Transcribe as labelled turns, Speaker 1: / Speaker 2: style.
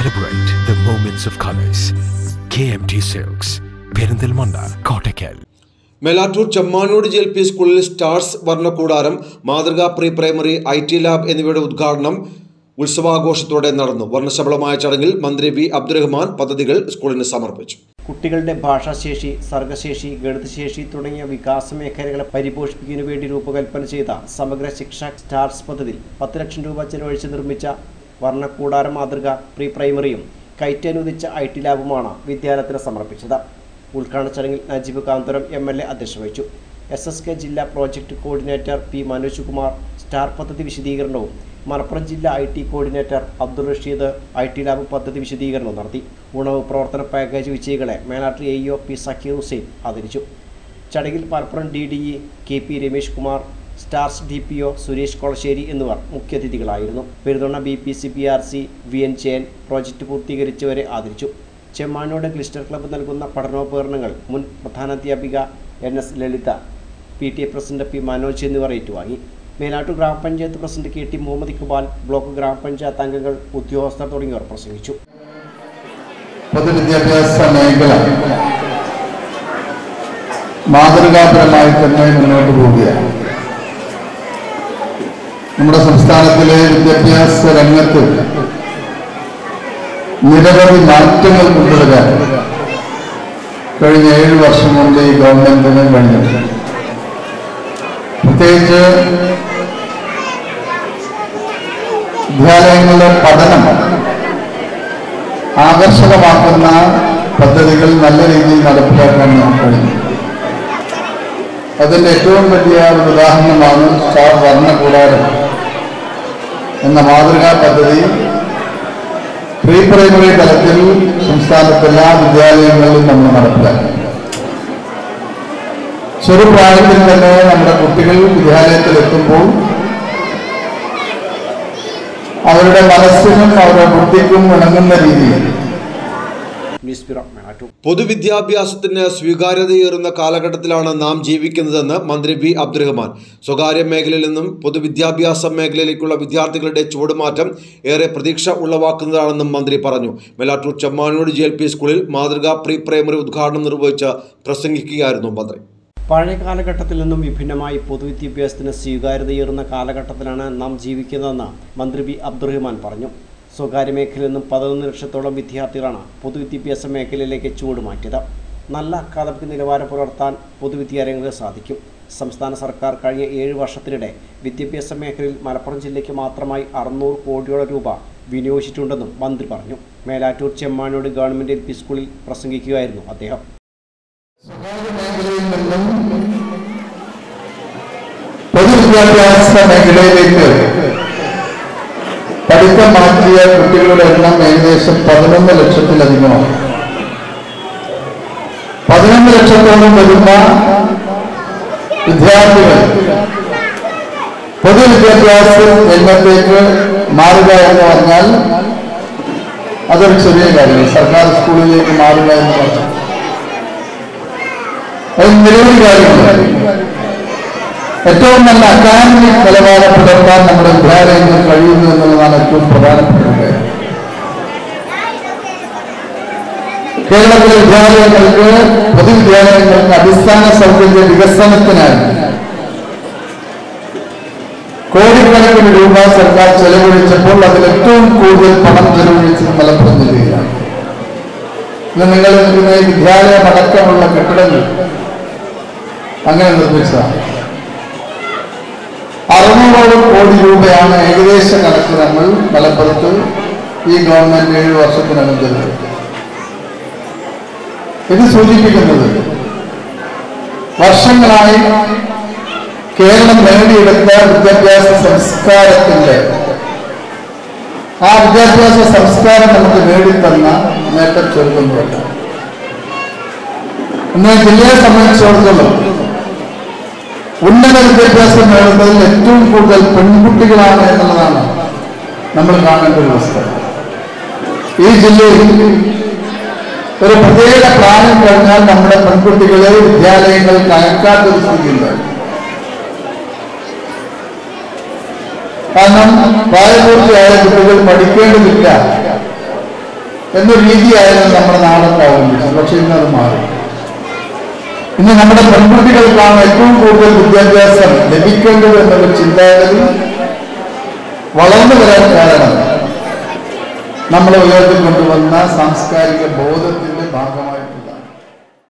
Speaker 1: Celebrate the moments of colors. KMT Silks, Perinthalmanna Kottakkal
Speaker 2: Melattur Chemmanode G L P സ്കൂളിൽ stars വർണ്ണക്കൂടാരം മാതൃകാ pre primary I T lab എന്നിവയുടെ ഉദ്ഘാടനം ഉത്സവാഘോഷത്തോടെ നടന്നു വർണ്ണശബളമായ ചടങ്ങിൽ മന്ത്രി വി അബ്ദുറഹ്മാൻ പദ്ധതികൾ സ്കൂളിന് സമർപ്പിച്ചു
Speaker 3: കുട്ടികളുടെ ഭാഷാശേഷി സർഗശേഷി ഗണിതശേഷി തുടങ്ങിയ വികാസ മേഖലകളെ പരിപോഷിപ്പിക്കുന്നതിനു വേണ്ടി രൂപകൽപ്പന ചെയ്ത സമഗ്ര ശിക്ഷ സ്റ്റാർസ് പദ്ധതി പത്ത് ലക്ഷം രൂപ ചെലവഴിച്ച് നിർമ്മിച്ച വർണ്ണക്കൂടാര മാതൃക പ്രീ പ്രൈമറിയും കയറ്റി അനുവദിച്ച ഐ ടി ലാബുമാണ് വിദ്യാലയത്തിന് സമർപ്പിച്ചത് ഉദ്ഘാടന ചടങ്ങിൽ Najeeb Kanthapuram M L A അധ്യക്ഷത വഹിച്ചു എസ് എസ് കെ ജില്ലാ project coordinator P Manoj Kumar star പദ്ധതി വിശദീകരണവും മലപ്പുറം ജില്ലാ I T coordinator Abdul Rasheed I T lab പദ്ധതി വിശദീകരണവും നടത്തി ഉണവ് പ്രവർത്തന പാക്കേജ് വിജയികളെ Melattur A O P Zakir Hussain ആദരിച്ചു ചടങ്ങിൽ Malappuram D D E K P Ramesh Kumar stars D P O Suresh Kolassery എന്നിവർ മുഖ്യാതിഥികളായിരുന്നു പെരുതൊണ്ണ B P C P R C V N ചേൻ പ്രോജക്റ്റ് പൂർത്തീകരിച്ചവരെ ആദരിച്ചു ചെമ്മാനോട് ക്ലിസ്റ്റർ ക്ലബ്ബ് നൽകുന്ന പഠനോപകരണങ്ങൾ മുൻ പ്രധാനാധ്യാപിക N S Lalitha P T A president P Manoj എന്നിവർ ഏറ്റുവാങ്ങി മേലാട്ടൂർ ഗ്രാമപഞ്ചായത്ത് president K T Muhammad Iqbal block ഗ്രാമപഞ്ചായത്ത് അംഗങ്ങൾ ഉദ്യോഗസ്ഥർ തുടങ്ങിയവർ പ്രസംഗിച്ചു
Speaker 4: പൊതുവിദ്യാഭ്യാസ മേഖല മാതൃകാപരമായി തന്നെ മുന്നോട്ട് പോവുകയാണ് നമ്മുടെ സംസ്ഥാനത്തിലെ വിദ്യാഭ്യാസ രംഗത്ത് നിരവധി മാറ്റങ്ങൾ കൊണ്ടുവരാൻ കഴിഞ്ഞ ഏഴ് വർഷം കൊണ്ട് ഈ ഗവൺമെന്റിന് കഴിഞ്ഞു പ്രത്യേകിച്ച് വിദ്യാലയങ്ങളുടെ പഠനം ആകർഷകമാക്കുന്ന പദ്ധതികൾ നല്ല രീതിയിൽ നടപ്പിലാക്കാൻ നമുക്ക് കഴിഞ്ഞു അതിന്റെ ഏറ്റവും വലിയ ഒരു ഉദാഹരണമാണ് സ്റ്റാർ വർണ്ണകൂടാരം എന്ന മാതൃകാ പദ്ധതി പ്രീ പ്രൈമറി തലത്തിൽ സംസ്ഥാനത്തെ എല്ലാ വിദ്യാലയങ്ങളിലും നമ്മൾ നടപ്പിലാക്കി ചെറുപ്രായത്തിൽ തന്നെ നമ്മുടെ കുട്ടികൾ വിദ്യാലയത്തിൽ എത്തുമ്പോൾ അവരുടെ മനസ്സിനും അവരുടെ ബുദ്ധിക്കും ഇണങ്ങുന്ന രീതിയിൽ
Speaker 3: ന്യൂസ് ബ്യൂറോ മേലാറ്റൂർ
Speaker 2: പൊതുവിദ്യാഭ്യാസത്തിന് സ്വീകാര്യതയേറുന്ന കാലഘട്ടത്തിലാണ് നാം ജീവിക്കുന്നതെന്ന് മന്ത്രി വി അബ്ദുറഹ്മാൻ സ്വകാര്യ മേഖലയിൽ നിന്നും പൊതുവിദ്യാഭ്യാസ മേഖലയിലേക്കുള്ള വിദ്യാർത്ഥികളുടെ ചുവടുമാറ്റം ഏറെ പ്രതീക്ഷ ഉളവാക്കുന്നതാണെന്നും മന്ത്രി പറഞ്ഞു Melattur Chemmanode G L P സ്കൂളിൽ മാതൃകാ പ്രീ പ്രൈമറി ഉദ്ഘാടനം നിർവഹിച്ച് പ്രസംഗിക്കുകയായിരുന്നു മന്ത്രി
Speaker 3: പഴയ കാലഘട്ടത്തിൽ നിന്നും വിഭിന്നമായി പൊതുവിദ്യാഭ്യാസത്തിന് സ്വീകാര്യതയേറുന്ന കാലഘട്ടത്തിലാണ് നാം ജീവിക്കുന്നതെന്ന് മന്ത്രി വി അബ്ദുറഹ്മാൻ പറഞ്ഞു സ്വകാര്യ മേഖലയിൽ നിന്നും പതിനൊന്ന് ലക്ഷത്തോളം വിദ്യാർത്ഥികളാണ് പൊതുവിദ്യാഭ്യാസ മേഖലയിലേക്ക് ചൂടുമാറ്റിയത് നല്ല അക്കാദമിക് നിലവാരം പുലർത്താൻ പൊതുവിദ്യാലയങ്ങൾക്ക് സാധിക്കും സംസ്ഥാന സർക്കാർ കഴിഞ്ഞ ഏഴ് വർഷത്തിനിടെ വിദ്യാഭ്യാസ മേഖലയിൽ മലപ്പുറം ജില്ലയ്ക്ക് മാത്രമായി അറുന്നൂറ് കോടിയോളം രൂപ വിനിയോഗിച്ചിട്ടുണ്ടെന്നും മന്ത്രി പറഞ്ഞു Melattur Chemmanode government L P സ്കൂളിൽ പ്രസംഗിക്കുകയായിരുന്നു അദ്ദേഹം
Speaker 4: സ്വകാര്യ മേഖലയിൽ നിന്നും പൊതുവിദ്യാഭ്യാസ മേഖലയിലേക്ക് പഠിത്തം മാറ്റിയ കുട്ടികളുടെ എണ്ണം ഏകദേശം പതിനൊന്ന് ലക്ഷത്തിലധികമാണ് പതിനൊന്ന് ലക്ഷത്തോളം വരുന്ന വിദ്യാർത്ഥികൾ പൊതുവിദ്യാഭ്യാസ രംഗത്തേക്ക് മാറുക എന്ന് പറഞ്ഞാൽ അതൊരു ചെറിയ കാര്യമാണ് സർക്കാർ സ്കൂളിലേക്ക് മാറുക എന്ന് പറഞ്ഞാൽ അത് നിരവധി കാര്യങ്ങളുണ്ട് ഏറ്റവും നല്ല അക്കാദമിക് നിലവാരം പുലർത്താൻ നമ്മുടെ വിദ്യാലയങ്ങൾ കഴിയുന്നു എന്നുള്ളതാണ് ഏറ്റവും പ്രധാനപ്പെട്ട ഒരു കാര്യം കേരളത്തിലെ വിദ്യാലയങ്ങൾക്ക് പൊതുവിദ്യാലയങ്ങൾക്ക് അടിസ്ഥാന സൗകര്യ വികസനത്തിനായി കോടിക്കണക്കിന് രൂപ സർക്കാർ ചെലവഴിച്ചപ്പോൾ അതിൽ ഏറ്റവും കൂടുതൽ പണം ചെലവഴിച്ചത് മലപ്പുറം ജില്ലയിലാണ് ഇന്ന് നിങ്ങൾ നിൽക്കുന്ന ഈ വിദ്യാലയമടക്കമുള്ള കെട്ടിടങ്ങൾ അങ്ങനെ നിർമ്മിച്ചതാണ് അറുന്നൂറോളം കോടി രൂപയാണ് ഏകദേശ കണക്ക് നമ്മൾ മലപ്പുറത്ത് ഈ ഗവൺമെന്റ് ഏഴ് വർഷത്തിനകം ചെലവഴിച്ചത് ഇത് സൂചിപ്പിക്കുന്നത് വർഷങ്ങളായി കേരളം നേടിയെടുത്ത വിദ്യാഭ്യാസ സംസ്കാരത്തിന്റെ ആ വിദ്യാഭ്യാസ സംസ്കാരം നമുക്ക് നേടിത്തന്ന നേട്ടം ചെറുതൊന്നുമല്ല എന്നാൽ ജില്ലയെ സംബന്ധിച്ചിടത്തോളം ഉന്നത വിദ്യാഭ്യാസം നേടുന്നതിൽ ഏറ്റവും കൂടുതൽ പെൺകുട്ടികളാണ് എന്നുള്ളതാണ് നമ്മൾ കാണേണ്ട ഒരു അവസ്ഥ ഈ ജില്ലയിൽ ഒരു പ്രത്യേക പ്രായം കഴിഞ്ഞാൽ നമ്മുടെ പെൺകുട്ടികളെ വിദ്യാലയങ്ങൾക്ക് അയക്കാത്തൊരു സ്ഥിതിയുണ്ട് കാരണം പ്രായപൂർത്തിയായ കുട്ടികൾ പഠിക്കേണ്ടതില്ല എന്ന രീതിയായിരുന്നു നമ്മുടെ നാടൊക്കെ അവലംബിച്ചത് പക്ഷെ ഇന്ന് അത് മാറി ഇന്ന് നമ്മുടെ പെൺകുട്ടികൾക്കാണ് ഏറ്റവും കൂടുതൽ വിദ്യാഭ്യാസം ലഭിക്കേണ്ടത് എന്നുള്ള ചിന്താഗതി വളർന്നു വരാൻ കാരണം നമ്മൾ ഉയർത്തിക്കൊണ്ടുവന്ന സാംസ്കാരിക ബോധത്തിന്റെ ഭാഗമായി